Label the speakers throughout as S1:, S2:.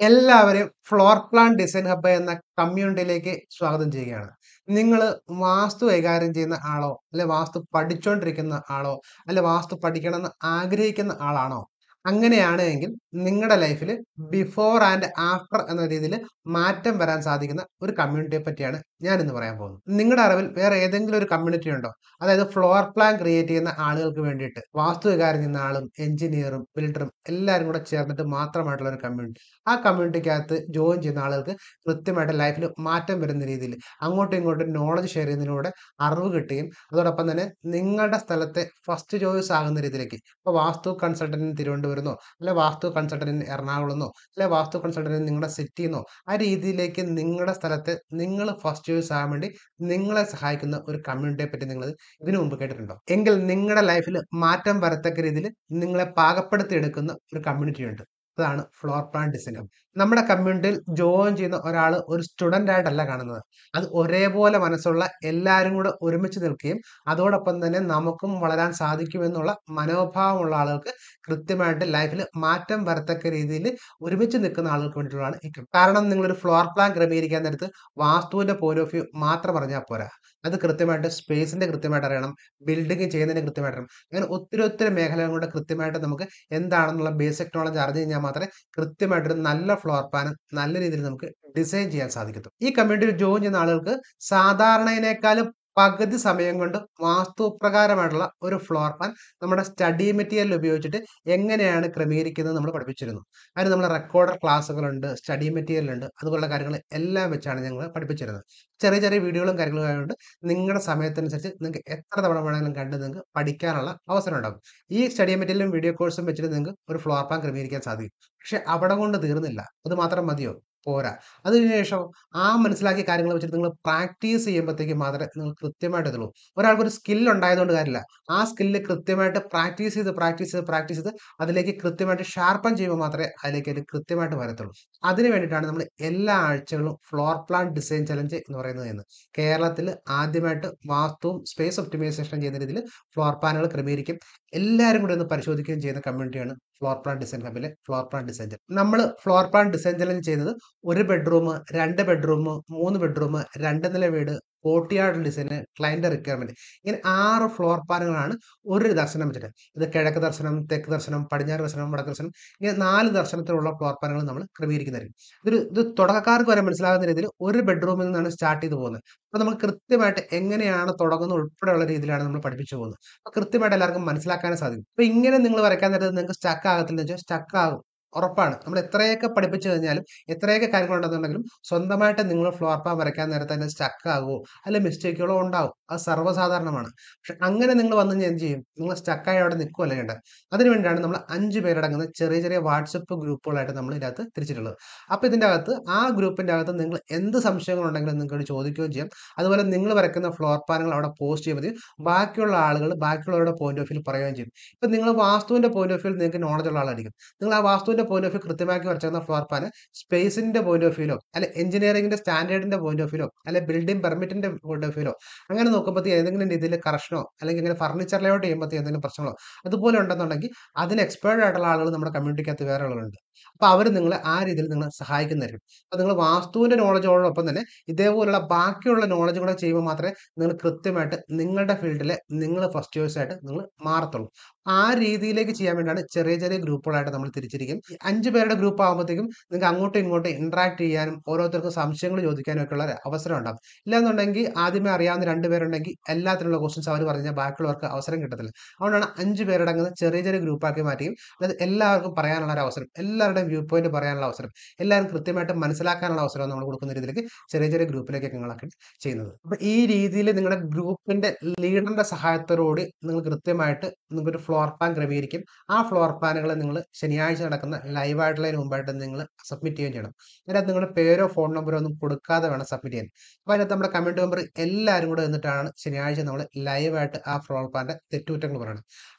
S1: എല്ലാവരെയും floor plan design hub എന്ന കമ്മ്യൂണിറ്റിയിലേക്ക് സ്വാഗതം ചെയ്യുകയാണ് നിങ്ങൾ വാസ്തു കൈകാര്യം ചെയ്യുന്ന ആളോ അല്ലെ വാസ്തു പഠിച്ചുകൊണ്ടിരിക്കുന്ന ആളോ അല്ലെ വാസ്തു പഠിക്കണമെന്ന് ആഗ്രഹിക്കുന്ന ആളാണോ അങ്ങനെയാണ് എങ്കിൽ നിങ്ങളുടെ ലൈഫിൽ ബിഫോർ ആൻഡ് ആഫ്റ്റർ എന്ന രീതിയിൽ മാറ്റം വരാൻ സാധിക്കുന്ന ഒരു കമ്മ്യൂണിറ്റിയെ പറ്റിയാണ് ഞാൻ ഇന്ന് പറയാൻ പോകുന്നത് നിങ്ങളുടെ അറിവിൽ വേറെ ഏതെങ്കിലും ഒരു കമ്മ്യൂണിറ്റി ഉണ്ടോ അതായത് ഫ്ലോർ പ്ലാൻ ക്രിയേറ്റ് ചെയ്യുന്ന ആളുകൾക്ക് വേണ്ടിയിട്ട് വാസ്തു കൈകാര്യം ചെയ്യുന്ന ആളും എഞ്ചിനീയറും ബിൽഡറും എല്ലാവരും കൂടെ ചേർന്നിട്ട് മാത്രമായിട്ടുള്ള ഒരു കമ്മ്യൂണിറ്റി ആ കമ്മ്യൂണിറ്റിക്കകത്ത് ജോയിൻ ചെയ്യുന്ന ആളുകൾക്ക് കൃത്യമായിട്ട് ലൈഫിൽ മാറ്റം വരുന്ന രീതിയിൽ അങ്ങോട്ടും ഇങ്ങോട്ടും നോളജ് ഷെയർ ചെയ്യുന്നതിലൂടെ അറിവ് കിട്ടുകയും അതോടൊപ്പം തന്നെ നിങ്ങളുടെ സ്ഥലത്തെ ഫസ്റ്റ് ചോയ്സ് ആകുന്ന രീതിയിലേക്ക് ഇപ്പോൾ വാസ്തു കൺസൾട്ടന്റിന് തിരുവനന്തപുരന്നോ അല്ലെ വാസ്തു കൺസൾട്ടന്റിന് എറണാകുളന്നോ അല്ലെ വാസ്തു കൺസൾട്ടന്റിന് നിങ്ങളുടെ സിറ്റിന്നോ ആ രീതിയിലേക്ക് നിങ്ങളുടെ സ്ഥലത്തെ നിങ്ങൾ ഫസ്റ്റ് ചോയ്സ് ആകാൻ വേണ്ടി നിങ്ങളെ സഹായിക്കുന്ന ഒരു കമ്മ്യൂണിറ്റിയെ പറ്റി നിങ്ങൾ ഇതിനു മുമ്പ് കേട്ടിട്ടുണ്ടോ എങ്കിൽ നിങ്ങളുടെ ലൈഫിൽ മാറ്റം വരത്തക്ക രീതിയിൽ നിങ്ങളെ പാകപ്പെടുത്തി എടുക്കുന്ന ഒരു കമ്മ്യൂണിറ്റി ഉണ്ട് അതാണ് ഫ്ലോർ പ്ലാൻ ഡിസൈൻ നമ്മുടെ കമ്മ്യൂണിറ്റിയിൽ ജോയിൻ ചെയ്യുന്ന ഒരാൾ ഒരു സ്റ്റുഡൻ്റ് ആയിട്ടല്ല കാണുന്നത് അത് ഒരേപോലെ മനസ്സുള്ള എല്ലാവരും കൂടെ ഒരുമിച്ച് നിൽക്കുകയും അതോടൊപ്പം തന്നെ നമുക്കും വളരാൻ സാധിക്കുമെന്നുള്ള മനോഭാവമുള്ള ആളുകൾക്ക് കൃത്യമായിട്ട് ലൈഫിൽ മാറ്റം വരത്തക്ക രീതിയിൽ ഒരുമിച്ച് നിൽക്കുന്ന ആളുകൾക്ക് വേണ്ടിയിട്ടുള്ളതാണ് ഈ com- കാരണം നിങ്ങളൊരു ഫ്ലോർ പ്ലാൻ ക്രമീകരിക്കാൻ നേരത്ത് വാസ്തുവിന്റെ പോയിന്റ് ഓഫ് വ്യൂ മാത്രം പറഞ്ഞാൽ പോരാ അത് കൃത്യമായിട്ട് സ്പേസിന്റെ കൃത്യമായിട്ട് അറിയണം ബിൽഡിംഗ് ചെയ്യുന്നതിന് കൃത്യമായിട്ട് അറിയണം അങ്ങനെ ഒത്തിരി ഒത്തിരി മേഖലകളും കൂടെ കൃത്യമായിട്ട് നമുക്ക് എന്താണെന്നുള്ള ബേസിക് നോളജ് അറിഞ്ഞു കഴിഞ്ഞാൽ മാത്രമേ കൃത്യമായിട്ടൊരു നല്ല ഫ്ലോർ പ്ലാൻ നല്ല രീതിയിൽ നമുക്ക് ഡിസൈൻ ചെയ്യാൻ സാധിക്കത്തു ഈ കമ്മ്യൂണിറ്റിയിൽ ജോയിൻ ചെയ്യുന്ന ആളുകൾക്ക് സാധാരണയിനേക്കാളും പകുതി സമയം കൊണ്ട് വാസ്തുപ്രകാരമായിട്ടുള്ള ഒരു ഫ്ലോർ പ്ലാൻ നമ്മുടെ സ്റ്റഡി മെറ്റീരിയൽ ഉപയോഗിച്ചിട്ട് എങ്ങനെയാണ് ക്രമീകരിക്കുന്നത് നമ്മൾ പഠിപ്പിച്ചിരുന്നു അതിന് നമ്മൾ റെക്കോർഡർ ക്ലാസ്സുകളുണ്ട് സ്റ്റഡി മെറ്റീരിയൽ ഉണ്ട് അതുപോലുള്ള കാര്യങ്ങൾ എല്ലാം വെച്ചാണ് ഞങ്ങൾ പഠിപ്പിച്ചിരുന്നത് ചെറിയ ചെറിയ വീഡിയോകളും കാര്യങ്ങളും ആയതുകൊണ്ട് നിങ്ങളുടെ സമയത്തനുസരിച്ച് നിങ്ങൾക്ക് എത്ര തവണ വേണമെങ്കിലും കണ്ട് നിങ്ങൾക്ക് പഠിക്കാനുള്ള അവസരം ഉണ്ടാകും ഈ സ്റ്റഡി മെറ്റീരിയലും വീഡിയോ കോഴ്സും വെച്ചിട്ട് നിങ്ങൾക്ക് ഒരു ഫ്ലോർ പ്ലാൻ ക്രമീകരിക്കാൻ സാധിക്കും പക്ഷെ അവിടെ കൊണ്ട് തീർന്നില്ല അത് മാത്രം മതിയോ പോരാ അതിനുശേഷം ആ മനസ്സിലാക്കിയ കാര്യങ്ങൾ വെച്ചിട്ട് നിങ്ങൾ പ്രാക്ടീസ് ചെയ്യുമ്പോഴത്തേക്ക് മാത്രമേ നിങ്ങൾ കൃത്യമായിട്ട് എത്തുള്ളൂ ഒരാൾക്ക് ഒരു സ്കിൽ ഉണ്ടായതുകൊണ്ട് കാര്യമില്ല ആ സ്കില്ല് കൃത്യമായിട്ട് പ്രാക്ടീസ് ചെയ്ത് പ്രാക്ടീസ് ചെയ്ത് പ്രാക്ടീസ് ചെയ്ത് അതിലേക്ക് കൃത്യമായിട്ട് ഷാർപ്പൻ ചെയ്യുമ്പോൾ മാത്രമേ അതിലേക്ക് അത് കൃത്യമായിട്ട് വരത്തുള്ളൂ അതിന് വേണ്ടിയിട്ടാണ് നമ്മൾ എല്ലാ ആഴ്ചകളും ഫ്ലോർ പ്ലാൻ ഡിസൈൻ ചലഞ്ച് എന്ന് പറയുന്നത് എന്ന് കേരളത്തിൽ ആദ്യമായിട്ട് വാസ്തുവും സ്പേസ് ഒപ്റ്റിമൈസേഷൻ ചെയ്യുന്ന രീതിയിൽ ഫ്ലോർ പ്ലാനുകൾ ക്രമീകരിക്കും എല്ലാവരും കൂടി ഒന്ന് പരിശോധിക്കുകയും ചെയ്യുന്ന കമ്മ്യൂണിറ്റിയാണ് ഫ്ലോർ പ്ലാൻ ഡിസൈൻ ഹബിലെ ഫ്ലോർ പ്ലാൻ ഡിസൈൻ നമ്മൾ ഫ്ലോർ പ്ലാൻ ഡിസൈൻ ചലഞ്ച് ചെയ്യുന്നത് ഒരു ബെഡ്റൂം രണ്ട് ബെഡ്റൂം മൂന്ന് ബെഡ്റൂം രണ്ട് നില വീട് കോട്ടിയാട് ഡിസൈന് ക്ലയന്റ് റിക്വയർമെന്റ് ഇങ്ങനെ ആറ് ഫ്ലോർ പ്ലാനുകളാണ് ഒരു ദർശനം വെച്ചിട്ട് ഇത് കിഴക്ക് ദർശനം തെക്ക് ദർശനം പടിഞ്ഞാറ് ദർശനം വടക്ക് ദർശനം ഇങ്ങനെ നാല് ദർശനത്തിലുള്ള ഫ്ലോർ പ്ലാനുകൾ നമ്മൾ ക്രമീകരിക്കുന്നതായിരിക്കും ഇതൊരു ഇത് തുടക്കക്കാർക്ക് വരെ മനസ്സിലാകുന്ന രീതിയിൽ ഒരു ബെഡ്റൂമിൽ നിന്നാണ് സ്റ്റാർട്ട് ചെയ്ത് പോകുന്നത് അപ്പോൾ നമ്മൾ കൃത്യമായിട്ട് എങ്ങനെയാണ് തുടങ്ങുന്നത് ഉൾപ്പെടെയുള്ള രീതിയിലാണ് നമ്മൾ പഠിപ്പിച്ചു പോകുന്നത് അപ്പോൾ കൃത്യമായിട്ട് എല്ലാവർക്കും മനസ്സിലാക്കാനും സാധിക്കും അപ്പോൾ ഇങ്ങനെ നിങ്ങൾ വരയ്ക്കാൻ നേരത്ത് നിങ്ങൾക്ക് സ്റ്റക്ക് ആകത്തില്ല വെച്ചാൽ സ്റ്റക്ക് ആകും ഉറപ്പാണ് നമ്മൾ എത്രയൊക്കെ പഠിപ്പിച്ചു കഴിഞ്ഞാലും എത്രയൊക്കെ കാര്യങ്ങളുണ്ടെന്നുണ്ടെങ്കിലും സ്വന്തമായിട്ട് നിങ്ങൾ ഫ്ലോർ പ്ലാൻ വരയ്ക്കാൻ നേരത്തെ തന്നെ സ്റ്റക്ക് ആകുമോ അല്ലെ മിസ്റ്റേക്കുകളോ ഉണ്ടാവും അത് സർവ്വസാധാരണമാണ് പക്ഷെ അങ്ങനെ നിങ്ങൾ വന്നു കഴിഞ്ഞാൽ എന്ത് ചെയ്യും നിങ്ങൾ സ്റ്റക്കായി അവിടെ നിൽക്കുകയല്ല വേണ്ടത് അതിനു വേണ്ടിയാണ് നമ്മൾ അഞ്ച് പേരടങ്ങുന്ന ചെറിയ ചെറിയ വാട്സപ്പ് ഗ്രൂപ്പുകളായിട്ട് നമ്മൾ ഇതിനകത്ത് തിരിച്ചിട്ടുള്ളത് അപ്പോൾ ഇതിൻ്റെ അകത്ത് ആ ഗ്രൂപ്പിൻ്റെ അകത്ത് നിങ്ങൾ എന്ത് സംശയങ്ങളുണ്ടെങ്കിലും നിങ്ങൾക്ക് ചോദിക്കുകയും ചെയ്യാം അതുപോലെ നിങ്ങൾ വരയ്ക്കുന്ന ഫ്ലോർ പ്ലാനുകൾ അവിടെ പോസ്റ്റ് ചെയ്യുമ്പോൾ ബാക്കിയുള്ള ആളുകൾ ബാക്കിയുള്ളവരുടെ പോയിന്റ് ഓഫ് വ്യൂ പറയുകയും ചെയ്യും ഇപ്പം നിങ്ങൾ വാസ്തുവിൻ്റെ പോയിന്റ് ഓഫ് വ്യൂ നിങ്ങൾക്ക് നോളജ് ഉള്ള ആളായിരിക്കും നിങ്ങൾ ആ വാസ്തുവിൻ്റെ പോയിന്റ് ഓഫ് വ്യൂ കൃത്യമാക്കി വരച്ചിരുന്ന ഫ്ലോർ പ്ലാൻ സ്പേസിൻ്റെ പോയിന്റ് ഓഫ് വ്യൂലോ അല്ലെ എഞ്ചിനീയറിംഗിന്റെ സ്റ്റാൻഡേർഡിന്റെ പോയിന്റ് ഓഫ് വ്യൂലോ അല്ലെ ബിൽഡിംഗ് പെർമിറ്റിന്റെ പോയിന്റ് ഓഫ് വ്യൂലോ അങ്ങനെ നോക്കുമ്പോൾ ഏതെങ്കിലും രീതിയിൽ കറക്ഷനോ അല്ലെങ്കിൽ ഇങ്ങനെ ഫർണിച്ചർ ലേഔട്ട് ചെയ്യുമ്പോൾ എന്തെങ്കിലും പ്രശ്നങ്ങളോ അതുപോലെ ഉണ്ടെന്നുണ്ടെങ്കിൽ അതിന് എക്സ്പേർട്ട് ആയിട്ടുള്ള ആളുകൾ നമ്മുടെ കമ്മ്യൂണിറ്റിക്കകത്ത് വേറെ ആളുകളുണ്ട് അപ്പോൾ അവർ നിങ്ങളെ ആ രീതിയിൽ നിങ്ങളെ സഹായിക്കുന്നതായിരിക്കും അപ്പോൾ നിങ്ങൾ വാസ്തുവിന്റെ നോളജോടൊപ്പം തന്നെ ഇതേപോലുള്ള ബാക്കിയുള്ള നോളജ് കൂടെ ചെയ്യുമ്പോൾ മാത്രമേ നിങ്ങൾ കൃത്യമായിട്ട് നിങ്ങളുടെ ഫീൽഡിലെ നിങ്ങൾ ഫസ്റ്റ് ചോയ്സ് ആയിട്ട് നിങ്ങൾ മാറത്തുള്ളൂ ആ രീതിയിലേക്ക് ചെയ്യാൻ വേണ്ടിയാണ് ചെറിയ ചെറിയ ഗ്രൂപ്പുകളായിട്ട് നമ്മൾ തിരിച്ചിരിക്കും ഈ അഞ്ച് പേരുടെ ഗ്രൂപ്പ് ആകുമ്പോഴത്തേക്കും നിങ്ങൾക്ക് അങ്ങോട്ടും ഇങ്ങോട്ടും ഇന്ററാക്ട് ചെയ്യാനും ഓരോരുത്തർക്കും സംശയങ്ങൾ ചോദിക്കാനും ഒക്കെ ഉള്ള ഒരു അവസരം ഉണ്ടാകും ഇല്ലാന്നുണ്ടെങ്കിൽ ആദ്യമേ അറിയാവുന്ന രണ്ട് പേരുണ്ടെങ്കിൽ എല്ലാത്തിനുള്ള ക്വസ്റ്റ്യൻസ് അവർ പറഞ്ഞാൽ ബാക്കിയുള്ളവർക്ക് അവസരം കിട്ടത്തില്ല അതുകൊണ്ടാണ് അഞ്ച് പേരടങ്ങുന്ന ചെറിയ ചെറിയ ഗ്രൂപ്പാക്കി മാറ്റിയും അതായത് എല്ലാവർക്കും പറയാനുള്ള ഒരു അവസരം എല്ലാവരുടെയും വ്യൂ പോയിന്റ് പറയാനുള്ള അവസരം എല്ലാവരും കൃത്യമായിട്ട് മനസ്സിലാക്കാനുള്ള അവസരം നമ്മൾ കൊടുക്കുന്ന രീതിയിലേക്ക് ചെറിയ ചെറിയ ഗ്രൂപ്പിലേക്കൊക്കെ നിങ്ങളൊക്കെ ചെയ്യുന്നത് അപ്പോൾ ഈ രീതിയിൽ നിങ്ങളുടെ ഗ്രൂപ്പിന്റെ ലീഡറിന്റെ സഹായത്തോടുകൂടി നിങ്ങൾ കൃത്യമായിട്ട് നിങ്ങൾക്കൊരു ഫ്ലോർ പ്ലാൻ ക്രമീകരിക്കും ആ ഫ്ലോർ പ്ലാനുകൾ നിങ്ങൾ ശനിയാഴ്ച നടക്കുന്ന ലൈവ് ആയിട്ടുള്ളതിന് മുമ്പായിട്ട് നിങ്ങൾ സബ്മിറ്റ് ചെയ്യുകയും ചെയ്യണം അതിനകത്ത് നിങ്ങളുടെ പേരോ ഫോൺ നമ്പറോ ഒന്നും കൊടുക്കാതെ വേണം സബ്മിറ്റ് ചെയ്യാൻ അപ്പോൾ അതിനകത്ത് നമ്മുടെ കമ്മ്യൂണിറ്റി മെമ്പർ എല്ലാവരും കൂടെ നിന്നിട്ടാണ് ശനിയാഴ്ച നമ്മൾ ലൈവായിട്ട് ആ ഫ്ലോർ പ്ലാന്റെ തെറ്റുകുറ്റങ്ങൾ പറയുന്നത്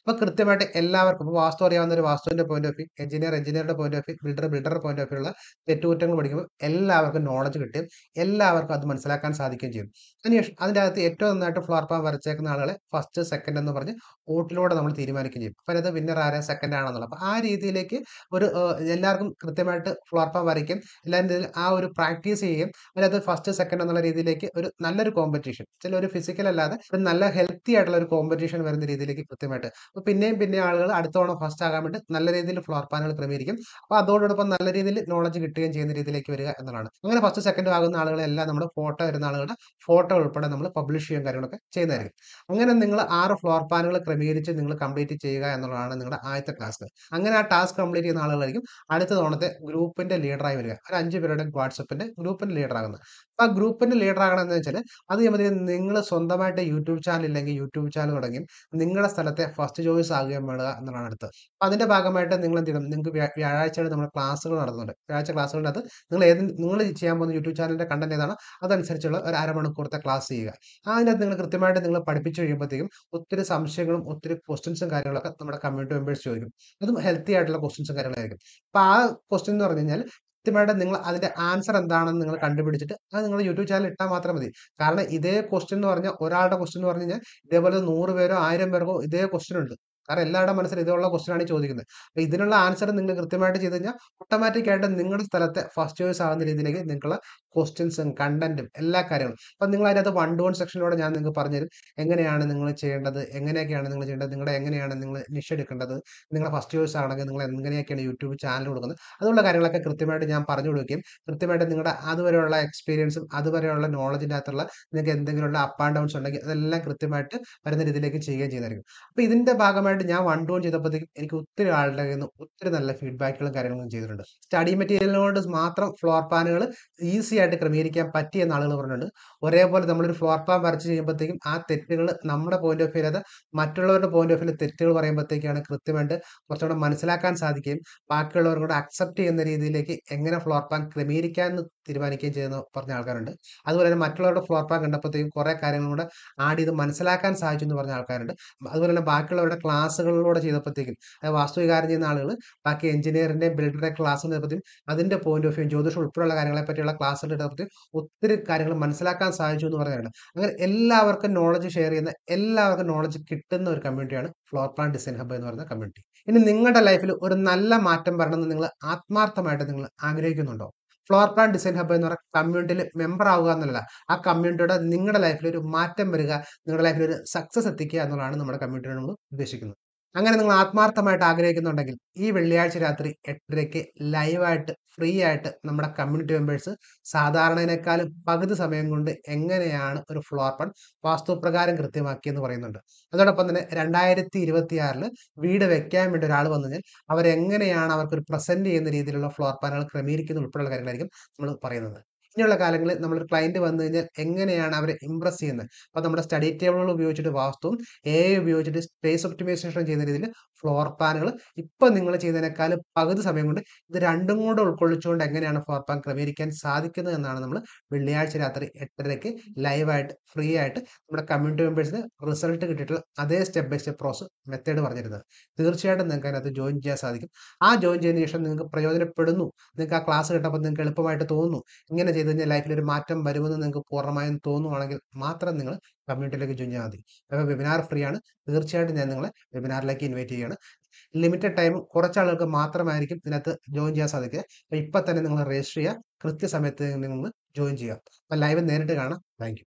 S1: അപ്പോൾ കൃത്യമായിട്ട് എല്ലാവർക്കും ഇപ്പോൾ വാസ്തു അറിയാവുന്ന ഒരു വാസ്തുവിൻ്റെ പോയിന്റ് ഓഫ് വ്യൂ എഞ്ചിനീയർ എഞ്ചിനീയറുടെ പോയിന്റ് ഓഫ് വ്യൂ ബിൽഡർ ബിൽഡറുടെ പോയിന്റ് ഓഫ് വ്യൂ ഉള്ള തെറ്റുകുറ്റങ്ങൾ പഠിക്കുമ്പോൾ എല്ലാവർക്കും നോളജ് കിട്ടും എല്ലാവർക്കും അത് മനസ്സിലാക്കാൻ സാധിക്കുകയും ചെയ്യും അതിനുശേഷം അതിൻ്റെ അകത്ത് ഏറ്റവും നന്നായിട്ട് ഫ്ലോർ പ്ലാൻ വരച്ചേക്കുന്ന ആളുകളെ ഫസ്റ്റ് സെക്കൻഡ് എന്ന് പറഞ്ഞ് വോട്ടിലൂടെ നമ്മൾ തീരുമാനിക്കുകയും ചെയ്യും അപ്പോൾ അതിനകത്ത് വിന്നർ ആരാ സെക്കൻഡ് ആണെന്നുള്ളത് അപ്പോൾ ആ രീതിയിലേക്ക് ഒരു എല്ലാവർക്കും കൃത്യമായിട്ട് ഫ്ലോർ പ്ലാൻ വരയ്ക്കും എല്ലാവരും ആ ഒരു പ്രാക്ടീസ് ചെയ്യുകയും അതിനകത്ത് ഫസ്റ്റ് സെക്കൻഡ് എന്നുള്ള രീതിയിലേക്ക് ഒരു നല്ലൊരു കോമ്പറ്റീഷൻ ചില ഒരു ഫിസിക്കൽ അല്ലാതെ ഒരു നല്ല ഹെൽത്തി ആയിട്ടുള്ള ഒരു കോമ്പറ്റീഷൻ വരുന്ന രീതിയിലേക്ക് കൃത്യമായിട്ട് അപ്പോൾ പിന്നെയും പിന്നെ ആളുകൾ അടുത്ത തവണ ഫസ്റ്റ് ആകാൻ വേണ്ടി നല്ല രീതിയിൽ ഫ്ലോർ പ്ലാനുകൾ ക്രമീകരിക്കും അപ്പോൾ അതോടൊപ്പം നല്ല രീതിയിൽ നോളജ് കിട്ടുകയും ചെയ്യുന്ന രീതിയിലേക്ക് വരിക എന്നുള്ളതാണ് അങ്ങനെ ഫസ്റ്റ് സെക്കൻഡ് ആകുന്ന ആളുകളെല്ലാം നമ്മുടെ ഫോട്ടോ വരുന്ന ആളുകളുടെ ഫോട്ടോ ഉൾപ്പെടെ നമ്മൾ പബ്ലിഷ് ചെയ്യുകയും കാര്യങ്ങളൊക്കെ ചെയ്യുന്നതായിരിക്കും അങ്ങനെ നിങ്ങൾ ആറ് ഫ്ലോർ പ്ലാനുകൾ ക്രമീകരിച്ച് നിങ്ങൾ കംപ്ലീറ്റ് ചെയ്യുക എന്നുള്ളതാണ് നിങ്ങളുടെ ആദ്യത്തെ ടാസ്ക് അങ്ങനെ ആ ടാസ്ക് കംപ്ലീറ്റ് ചെയ്യുന്ന ആളുകളായിരിക്കും അടുത്ത തവണത്തെ ഗ്രൂപ്പിന്റെ ലീഡറായി വരിക ഒരു അഞ്ച് പേരുടെ വാട്സപ്പിന്റെ ഗ്രൂപ്പിന്റെ ലീഡർ ആകുന്നത് അപ്പോൾ ആ ഗ്രൂപ്പിന്റെ ലീഡർ ആകണമെന്ന് വെച്ചാൽ അത് ചെയ്യുമ്പോൾ നിങ്ങൾ സ്വന്തമായിട്ട് യൂട്യൂബ് ചാനൽ ഇല്ലെങ്കിൽ യൂട്യൂബ് ചാനൽ തുടങ്ങി നിങ്ങളുടെ സ്ഥലത്തെ ഫസ്റ്റ് ചോയ്സ് ആകുകയും വേണം എന്നുള്ളതാണ് അടുത്ത് അപ്പോൾ അതിന്റെ ഭാഗമായിട്ട് നിങ്ങൾ എന്ത് ചെയ്യണം നിങ്ങൾക്ക് വ്യാഴാഴ്ചയാണ് നമ്മുടെ ക്ലാസ്സുകൾ നടത്തുന്നുണ്ട് വ്യാഴാഴ്ച ക്ലാസ്സുകളിനകത്ത് നിങ്ങൾ ഏത് നിങ്ങൾ ചെയ്യാൻ പോകുന്ന യൂട്യൂബ് ചാനലിന്റെ കണ്ടന്റ് ഏതാണ് അതനുസരിച്ചുള്ള ഒരു അരമണിക്കൂറത്തെ ക്ലാസ് ചെയ്യുക അതിനകത്ത് നിങ്ങൾ കൃത്യമായിട്ട് നിങ്ങൾ പഠിപ്പിച്ചു കഴിയുമ്പോഴത്തേക്കും ഒത്തിരി സംശയങ്ങളും ഒത്തിരി ക്വസ്റ്റ്യൻസും കാര്യങ്ങളൊക്കെ നമ്മുടെ കമ്മ്യൂണിറ്റി മെമ്പേഴ്സ് ചോദിക്കും അതും ഹെൽത്തി ആയിട്ടുള്ള ക്വസ്റ്റ്യൻസും കാര്യങ്ങളായിരിക്കും അപ്പോൾ ആ ക്വസ്റ്റ്യൻ എന്ന് പറഞ്ഞു കഴിഞ്ഞാൽ കൃത്യമായിട്ട് നിങ്ങൾ അതിന്റെ ആൻസർ എന്താണെന്ന് നിങ്ങൾ കണ്ടുപിടിച്ചിട്ട് അത് നിങ്ങൾ യൂട്യൂബ് ചാനൽ ഇട്ടാൽ മാത്രം മതി കാരണം ഇതേ ക്വസ്റ്റ്യൻ എന്ന് പറഞ്ഞാൽ ഒരാളുടെ ക്വസ്റ്റ്യൻ എന്ന് പറഞ്ഞു കഴിഞ്ഞാൽ ഇതേപോലെ നൂറ് പേരോ ആയിരം പേർക്കോ ഇതേ ക്വസ്റ്റ്യൻ ഉണ്ട് കാരണം എല്ലാവരുടെ മനസ്സിൽ ഇതുള്ള ക്വസ്റ്റ്യൻ ആണ് ചോദിക്കുന്നത് അപ്പോൾ ഇതിനുള്ള ആൻസർ നിങ്ങൾ കൃത്യമായിട്ട് ചെയ്ത് കഴിഞ്ഞാൽ ഓട്ടോമാറ്റിക് ആയിട്ട് നിങ്ങളുടെ സ്ഥലത്തെ ഫസ്റ്റ് ചോയ്സ് ആവുന്ന രീതിയിലേക്ക് നിങ്ങൾക്കുള്ള ക്വസ്റ്റ്യൻസും കണ്ടന്റും എല്ലാ കാര്യങ്ങളും അപ്പം നിങ്ങൾ അതിനകത്ത് വൺ ടു വൺ സെക്ഷനിലൂടെ ഞാൻ നിങ്ങൾക്ക് പറഞ്ഞുതരും എങ്ങനെയാണ് നിങ്ങൾ ചെയ്യേണ്ടത് എങ്ങനെയൊക്കെയാണ് നിങ്ങൾ ചെയ്യേണ്ടത് നിങ്ങളുടെ എങ്ങനെയാണ് നിങ്ങൾ നിഷ എടുക്കേണ്ടത് നിങ്ങളുടെ ഫസ്റ്റ് ചോയ്സ് ആണെങ്കിൽ നിങ്ങൾ എങ്ങനെയൊക്കെയാണ് യൂട്യൂബ് ചാനൽ കൊടുക്കുന്നത് അതുള്ള കാര്യങ്ങളൊക്കെ കൃത്യമായിട്ട് ഞാൻ പറഞ്ഞു കൊടുക്കുകയും കൃത്യമായിട്ട് നിങ്ങളുടെ അതുവരെയുള്ള എക്സ്പീരിയൻസും അതുവരെയുള്ള നോളജിൻ്റെ അകത്തുള്ള നിങ്ങൾക്ക് എന്തെങ്കിലുമുള്ള അപ്പ് ആൻഡ് ഡൗൺസ് ഉണ്ടെങ്കിൽ അതെല്ലാം കൃത്യമായിട്ട് വരുന്ന രീതിയിലേക്ക് ചെയ്യുകയും ചെയ്യുന്നതായിരിക്കും അപ്പോൾ ഇതിന്റെ ഭാഗമായിട്ട് ഞാൻ വൺ ടു വൺ ചെയ്തപ്പോഴത്തേക്കും എനിക്ക് ഒത്തിരി ആളുടെ കയ്യിൽ നിന്ന് ഒത്തിരി നല്ല ഫീഡ്ബാക്കുകളും കാര്യങ്ങളും ചെയ്തിട്ടുണ്ട് സ്റ്റഡി മെറ്റീരിയലിനോട് മാത്രം ഫ്ലോർ പ്ലാനുകൾ ഈസി ആയിട്ട് ക്രമീകരിക്കാൻ പറ്റിയെന്ന് ആളുകൾ പറഞ്ഞിട്ടുണ്ട് ഒരേപോലെ നമ്മളൊരു ഫ്ലോർ പ്ലാൻ വരച്ച് ചെയ്യുമ്പോഴത്തേക്കും ആ തെറ്റുകൾ നമ്മുടെ പോയിന്റ് ഓഫ് വ്യൂ അല്ലാതെ മറ്റുള്ളവരുടെ പോയിന്റ് ഓഫ് വ്യൂ തെറ്റുകൾ പറയുമ്പോഴത്തേക്കാണ് കൃത്യമായിട്ട് കുറച്ചുകൂടെ മനസ്സിലാക്കാൻ സാധിക്കുകയും ബാക്കിയുള്ളവർ കൂടെ അക്സെപ്റ്റ് ചെയ്യുന്ന രീതിയിലേക്ക് എങ്ങനെ ഫ്ലോർ പ്ലാൻ ക്രമീകരിക്കാൻ എന്ന് തീരുമാനിക്കുകയും ചെയ്യുന്ന പറഞ്ഞ ആൾക്കാരുണ്ട് അതുപോലെ തന്നെ മറ്റുള്ളവരുടെ ഫ്ലോർ പ്ലാൻ കണ്ടപ്പോഴത്തേക്കും കുറേ കാര്യങ്ങളും കൂടെ ആഡ് ചെയ്ത് മനസ്സിലാക്കാൻ സാധിച്ചു എന്ന് പറഞ്ഞ ആൾക്കാരുണ്ട് അതുപോലെ തന്നെ ബാക്കിയുള്ളവരുടെ ക്ലാസ്സുകളിലൂടെ ചെയ്തപ്പോഴത്തേക്കും വാസ്തു വികാരം ചെയ്യുന്ന ആളുകൾ ബാക്കി എഞ്ചിനീയറിൻ്റെയും ബിൽഡറുടെ ക്ലാസ് ചെയ്തപ്പോഴത്തേക്കും അതിൻ്റെ പോയിന്റ് ഓഫ് വ്യൂ ജ്യോതിഷം ഉൾപ്പെടെയുള്ള കാര്യങ്ങളെ പറ്റിയുള്ള ക്ലാസ്സുകൾ എടുത്തപ്പോഴത്തേക്കും ഒത്തിരി കാര്യങ്ങൾ മനസ്സിലാക്കാൻ സാധിച്ചു എന്ന് പറയുന്നുണ്ട് അങ്ങനെ എല്ലാവർക്കും നോളജ് ഷെയർ ചെയ്യുന്ന എല്ലാവർക്കും നോളജ് കിട്ടുന്ന ഒരു കമ്മ്യൂണിറ്റിയാണ് ഫ്ലോർ പ്ലാൻ ഡിസൈൻ ഹബ്ബ് എന്ന് പറയുന്ന കമ്മ്യൂണിറ്റി ഇനി നിങ്ങളുടെ ലൈഫിൽ ഒരു നല്ല മാറ്റം വരണമെന്ന് നിങ്ങൾ ആത്മാർത്ഥമായിട്ട് നിങ്ങൾ ആഗ്രഹിക്കുന്നുണ്ടോ ഫ്ലോർ പ്ലാൻ ഡിസൈൻ ഹബ്ബ് എന്ന് പറയുന്ന കമ്മ്യൂണിറ്റിയിൽ മെമ്പർ ആവുക എന്നല്ല ആ കമ്മ്യൂണിറ്റിയുടെ നിങ്ങളുടെ ലൈഫിൽ ഒരു മാറ്റം വരിക നിങ്ങളുടെ ലൈഫിൽ ഒരു സക്സസ് എത്തിക്കുക എന്നുള്ളതാണ് നമ്മുടെ കമ്മ്യൂണിറ്റിയോട് നമ്മൾ ഉദ്ദേശിക്കുന്നത് അങ്ങനെ നിങ്ങൾ ആത്മാർത്ഥമായിട്ട് ആഗ്രഹിക്കുന്നുണ്ടെങ്കിൽ ഈ വെള്ളിയാഴ്ച രാത്രി എട്ടരയ്ക്ക് ലൈവായിട്ട് ഫ്രീ ആയിട്ട് നമ്മുടെ കമ്മ്യൂണിറ്റി മെമ്പേഴ്സ് സാധാരണയിനേക്കാളും പകുതി സമയം കൊണ്ട് എങ്ങനെയാണ് ഒരു ഫ്ലോർ പ്ലാൻ വാസ്തുപ്രകാരം കൃത്യമാക്കിയെന്ന് പറയുന്നുണ്ട് അതോടൊപ്പം തന്നെ രണ്ടായിരത്തി ഇരുപത്തി ആറില് വീട് വെക്കാൻ വേണ്ടി ഒരാൾ വന്നു കഴിഞ്ഞാൽ അവരെങ്ങനെയാണ് അവർക്ക് ഒരു പ്രസന്റ് ചെയ്യുന്ന രീതിയിലുള്ള ഫ്ലോർ പ്ലാനുകൾ ക്രമീകരിക്കുന്ന ഉൾപ്പെടെയുള്ള കാര്യങ്ങളായിരിക്കും നമ്മൾ പറയുന്നത് ഇനിയുള്ള കാലങ്ങളിൽ നമ്മളൊരു ക്ലയന്റ് വന്നു കഴിഞ്ഞാൽ എങ്ങനെയാണ് അവരെ ഇംപ്രസ് ചെയ്യുന്നത് അപ്പോൾ നമ്മുടെ സ്റ്റഡി ടേബിളുകൾ ഉപയോഗിച്ചിട്ട് വാസ്തുവും എ ഉപയോഗിച്ചിട്ട് സ്പേസ് ഒപ്റ്റിമൈസേഷൻ ചെയ്യുന്ന രീതിയിൽ ഫ്ലോർ പ്ലാനുകൾ ഇപ്പം നിങ്ങൾ ചെയ്യുന്നതിനേക്കാൾ പകുതി സമയം കൊണ്ട് ഇത് രണ്ടും കൂടെ ഉൾക്കൊള്ളിച്ചുകൊണ്ട് എങ്ങനെയാണ് ഫ്ലോർ പ്ലാൻ ക്രമീകരിക്കാൻ സാധിക്കുന്നത് എന്നാണ് നമ്മൾ വെള്ളിയാഴ്ച രാത്രി എട്ടരയ്ക്ക് ലൈവായിട്ട് ഫ്രീ ആയിട്ട് നമ്മുടെ കമ്മ്യൂണിറ്റി മെമ്പേഴ്സിന് റിസൾട്ട് കിട്ടിയിട്ടുള്ള അതേ step by step process method പറഞ്ഞിരുന്നത് തീർച്ചയായിട്ടും നിങ്ങൾക്ക് അതിനകത്ത് ജോയിൻ ചെയ്യാൻ സാധിക്കും ആ ജോയിൻ ചെയ്തതിനു ശേഷം നിങ്ങൾക്ക് പ്രയോജനപ്പെടുന്നു നിങ്ങൾക്ക് ആ ക്ലാസ് കിട്ടുമ്പോൾ നിങ്ങൾക്ക് എളുപ്പമായിട്ട് തോന്നുന്നു ഇങ്ങനെ ചെയ്ത് കഴിഞ്ഞാൽ ലൈഫിൽ ഒരു മാറ്റം വരുമെന്ന് നിങ്ങൾക്ക് പൂർണ്ണമായും തോന്നുവാണെങ്കിൽ മാത്രം നിങ്ങൾ കമ്മ്യൂണിറ്റിയിലേക്ക് ജോയിൻ ചെയ്താൽ മതി അപ്പോൾ വെബിനാർ ഫ്രീ ആണ് തീർച്ചയായിട്ടും ഞാൻ നിങ്ങളെ വെബിനാറിലേക്ക് ഇൻവൈറ്റ് ചെയ്യുകയാണ് ലിമിറ്റഡ് ടൈം കുറച്ച് ആളുകൾക്ക് മാത്രമായിരിക്കും ഇതിനകത്ത് ജോയിൻ ചെയ്യാൻ സാധിക്കുക അപ്പോൾ ഇപ്പം തന്നെ നിങ്ങൾ രജിസ്റ്റർ ചെയ്യുക കൃത്യസമയത്ത് നിങ്ങൾ ജോയിൻ ചെയ്യുക അപ്പോൾ ലൈവ് നേരിട്ട് കാണാം താങ്ക്